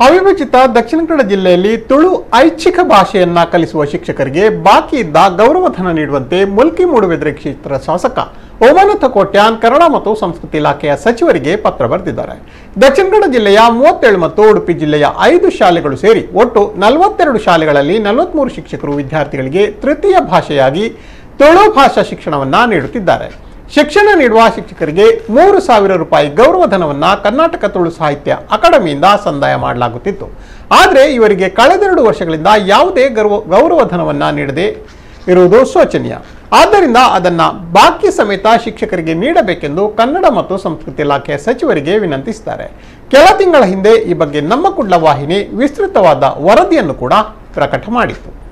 ಅವಿಭಜಿತ ದಕ್ಷಿಣ ಕನ್ನಡ ಜಿಲ್ಲೆಯಲ್ಲಿ ತುಳು ಐಚ್ಛಿಕ ಭಾಷೆಯನ್ನ ಕಲಿಸುವ ಶಿಕ್ಷಕರಿಗೆ ಬಾಕಿ ಇದ್ದ ಗೌರವಧನ ನೀಡುವಂತೆ ಮುಲ್ಕಿ ಮೂಡುಬಿದ್ರೆ ಕ್ಷೇತ್ರ ಶಾಸಕ ಓಮನಥ ಕೋಟ್ಯಾನ್ ಕನ್ನಡ ಮತ್ತು ಸಂಸ್ಕೃತಿ ಇಲಾಖೆಯ ಸಚಿವರಿಗೆ ಪತ್ರ ಬರೆದಿದ್ದಾರೆ ದಕ್ಷಿಣ ಕನ್ನಡ ಜಿಲ್ಲೆಯ ಮೂವತ್ತೇಳು ಮತ್ತು ಉಡುಪಿ ಜಿಲ್ಲೆಯ ಐದು ಶಾಲೆಗಳು ಸೇರಿ ಒಟ್ಟು ನಲವತ್ತೆರಡು ಶಾಲೆಗಳಲ್ಲಿ ನಲವತ್ಮೂರು ಶಿಕ್ಷಕರು ವಿದ್ಯಾರ್ಥಿಗಳಿಗೆ ತೃತೀಯ ಭಾಷೆಯಾಗಿ ತುಳು ಭಾಷಾ ಶಿಕ್ಷಣವನ್ನ ನೀಡುತ್ತಿದ್ದಾರೆ ಶಿಕ್ಷಣ ನೀಡುವ ಶಿಕ್ಷಕರಿಗೆ ಮೂರು ಸಾವಿರ ರೂಪಾಯಿ ಗೌರವಧನವನ್ನ ಕರ್ನಾಟಕ ತುಳು ಸಾಹಿತ್ಯ ಅಕಾಡೆಮಿಯಿಂದ ಸಂದಾಯ ಮಾಡಲಾಗುತ್ತಿತ್ತು ಆದರೆ ಇವರಿಗೆ ಕಳೆದೆರಡು ವರ್ಷಗಳಿಂದ ಯಾವುದೇ ಗೌರವ ಗೌರವಧನವನ್ನ ನೀಡದೆ ಇರುವುದು ಶೋಚನೀಯ ಆದ್ದರಿಂದ ಅದನ್ನ ಬಾಕಿ ಸಮೇತ ಶಿಕ್ಷಕರಿಗೆ ನೀಡಬೇಕೆಂದು ಕನ್ನಡ ಮತ್ತು ಸಂಸ್ಕೃತಿ ಇಲಾಖೆಯ ಸಚಿವರಿಗೆ ವಿನಂತಿಸಿದ್ದಾರೆ ಕೆಲ ತಿಂಗಳ ಹಿಂದೆ ಈ ಬಗ್ಗೆ ನಮ್ಮ ಕುಡ್ಲ ವಾಹಿನಿ ವಿಸ್ತೃತವಾದ ವರದಿಯನ್ನು ಕೂಡ ಪ್ರಕಟ ಮಾಡಿತ್ತು